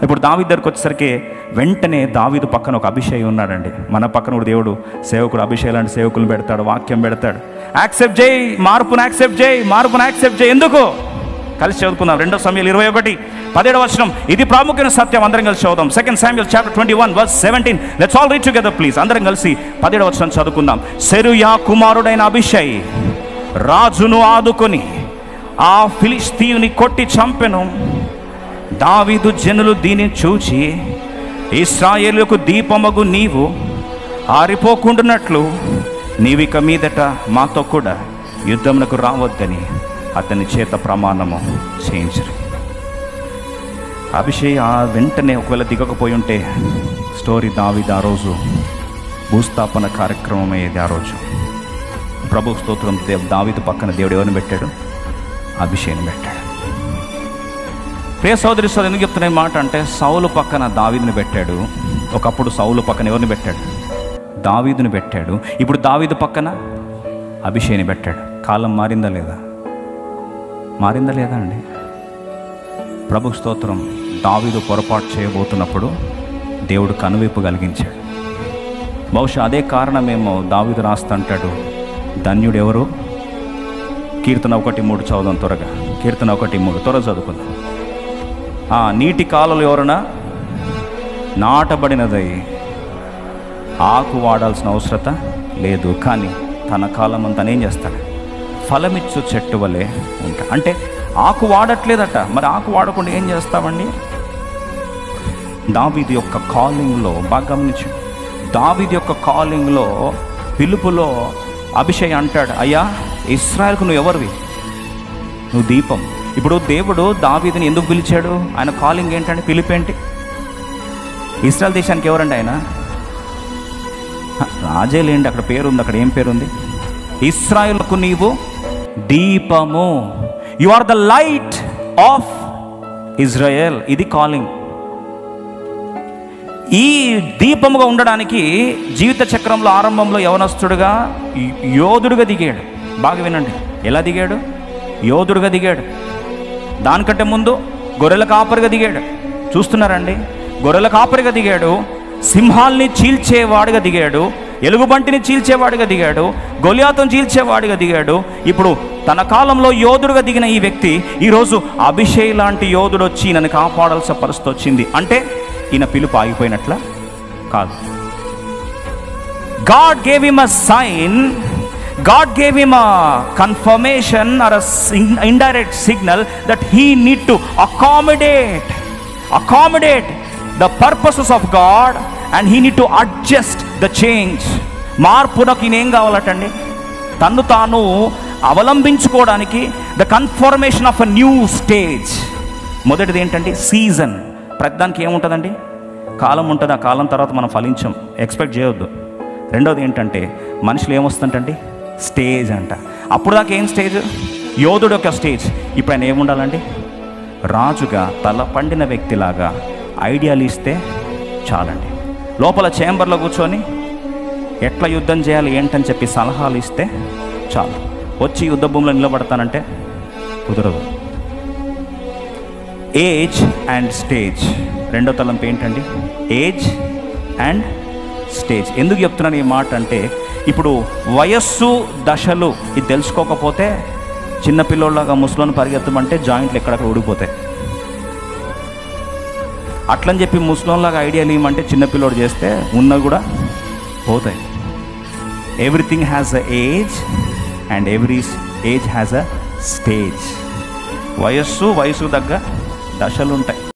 ఇప్పుడు దావీదు దగ్గరికి వచ్చేసరికి వెంటనే దావీదు పక్కన ఒక అభిషేకం ఉన్నాడండి మన పక్కన కూడా దేవుడు సేవకుడు అభిషేక్ లాంటి సేవకులు పెడతాడు వాక్యం పెడతాడు యాక్సెప్ట్ చేయి మార్పును యాక్సెప్ట్ చేయి మార్పును యాక్సెప్ట్ చేయి ఎందుకు కలిసి చదువుకుందాం రెండో సమయాలు ఇరవై ఒకటి పదిహేడు వచనం ఇది ప్రాముఖ్యమైన సత్యం అందరం కలిసి చదువుదాం second Samuel chapter twenty one verse seventeen let's all read together please అందరం కలిసి పదిహేడు వచనం చదువుకుందాం సెరుయా కుమారుడైన అభిషయ్ రాజును ఆదుకొని ఆ ఫిలిస్తీయుని కొట్టి చంపెను దావీదు జనులు దీనిని చూచి ఇస్రాయేలుకు దీపమగు నీవు ఆరిపోకుండానట్లు నీవిక మీదట మాతో కూడా యుద్ధమునకు రావద్దని అతని చేత ప్రమాణము చేయించరు అభిషేక్ ఆ వెంటనే ఒకవేళ దిగకపోయి ఉంటే స్టోరీ దావిది ఆ రోజు భూస్థాపన కార్యక్రమం అయ్యేది ఆ రోజు ప్రభు స్తోత్రం దేవ్ దావిదు పక్కన దేవుడు ఎవరిని పెట్టాడు అభిషేకం పెట్టాడు ప్రియ సోదరి సోదరు ఎందుకు చెప్తున్న ఈ మాట అంటే సౌలు పక్కన దావీదుని పెట్టాడు ఒకప్పుడు సౌలు పక్కన ఎవరిని పెట్టాడు దావీదుని పెట్టాడు ఇప్పుడు దావీదు పక్కన అభిషేక్ని పెట్టాడు కాలం మారిందా లేదా మారిందా లేదా అండి ప్రభు స్తోత్రం దావీదు పొరపాటు చేయబోతున్నప్పుడు దేవుడు కనువిప్పు కలిగించాడు బహుశా అదే కారణమేమో దావీదు రాస్తంటాడు ధన్యుడు ఎవరు కీర్తన ఒకటి మూడు చదువుదాం త్వరగా కీర్తన ఒకటి మూడు త్వర చదువుకుందాం ఆ నీటి కాలువలు ఎవరన్నా నాటబడినదై ఆకు వాడాల్సిన అవసరత లేదు కానీ తన కాలం అంతా ఏం చేస్తాడు ఫలమిచ్చు చెట్టు వలె ఉంటా అంటే ఆకు వాడట్లేదట మరి ఆకు వాడకుండా ఏం చేస్తామండి దావీది యొక్క కాలింగ్లో బాగా గమనించు దావీది యొక్క కాలింగ్లో పిలుపులో అభిషేక్ అంటాడు అయ్యా ఇస్రాయల్కు నువ్వు ఎవరివి నువ్వు దీపం ఇప్పుడు దేవుడు దావీదుని ఎందుకు పిలిచాడు ఆయన కాలింగ్ ఏంటంటే పిలిపేంటి ఇస్రాయల్ దేశానికి ఎవరండి ఆయన హ, రాజే లేండి అక్కడ పేరు ఉంది అక్కడ ఏం పేరు ఉంది ఇస్రాయల్కు నీవు దీపము you are the light of Israel ఇది కాలింగ్ ఈ దీపముగా ఉండడానికి జీవిత చక్రంలో ఆరంభంలో యవనస్తుడుగా యోధుడుగా దిగాడు బాగా వినండి ఎలా దిగాడు యోధుడుగా దిగాడు దానికంటే ముందు గొర్రెల కాపరిగా దిగాడు చూస్తున్నారండి గొర్రెల కాపరిగా దిగాడు సింహాల్ని చీల్చేవాడుగా దిగాడు ఎలుగుబంటిని చీల్చేవాడిగా దిగాడు గొలియాతం చీల్చేవాడిగా దిగాడు ఇప్పుడు తన కాలంలో యోధుడుగా దిగిన ఈ వ్యక్తి ఈరోజు అభిషేక్ లాంటి యోధుడు వచ్చి నన్ను కాపాడాల్సిన పరిస్థితి వచ్చింది అంటే ఈయన పిలుపు ఆగిపోయినట్ల కాదు God gave him a sign. God gave him a confirmation or a sin- indirect signal that he need to accommodate, accommodate the purposes of God, and he need to adjust the change. మార్పునకు ఈయన ఏం కావాలటండి తన్ను తాను అవలంబించుకోవడానికి the confirmation of a new stage మొదటిది ఏంటంటే season ప్రతిదానికి ఏముంటుందండి కాలం ఉంటుంది ఆ కాలం తర్వాత మనం ఫలించం ఎక్స్పెక్ట్ చేయొద్దు రెండోది ఏంటంటే మనుషులు ఏమొస్తుందంటండి స్టేజ్ అంట అప్పుడు దాకా ఏం స్టేజ్ యోధుడు యొక్క స్టేజ్ ఇప్పుడు ఆయన ఏముండాలండి రాజుగా తల పండిన వ్యక్తిలాగా ఐడియాలు ఇస్తే చాలండి లోపల చేంబర్లో కూర్చొని ఎట్లా యుద్ధం చేయాలి ఏంటని చెప్పి సలహాలు ఇస్తే చాలు వచ్చి యుద్ధ భూమిలో నిలబడతానంటే కుదరదు ఏజ్ అండ్ స్టేజ్ రెండో తలంపు ఏంటండి ఏజ్ అండ్ స్టేజ్ ఎందుకు చెప్తున్నాను ఈ మాట అంటే ఇప్పుడు వయస్సు దశలు ఇది తెలుసుకోకపోతే చిన్నపిల్లోళ్ళగా ముసలోని పరిగెత్తమంటే జాయింట్లు ఎక్కడక్కడ ఊడిపోతాయి అట్లని చెప్పి ముసలోన్లాగా ఐడియాలు ఇవ్వమంటే చిన్నపిల్లోడు చేస్తే ఉన్నవి కూడా పోతాయి everything has a age and every age has a stage వయస్సు వయసు తగ్గ దశలు ఉంటాయి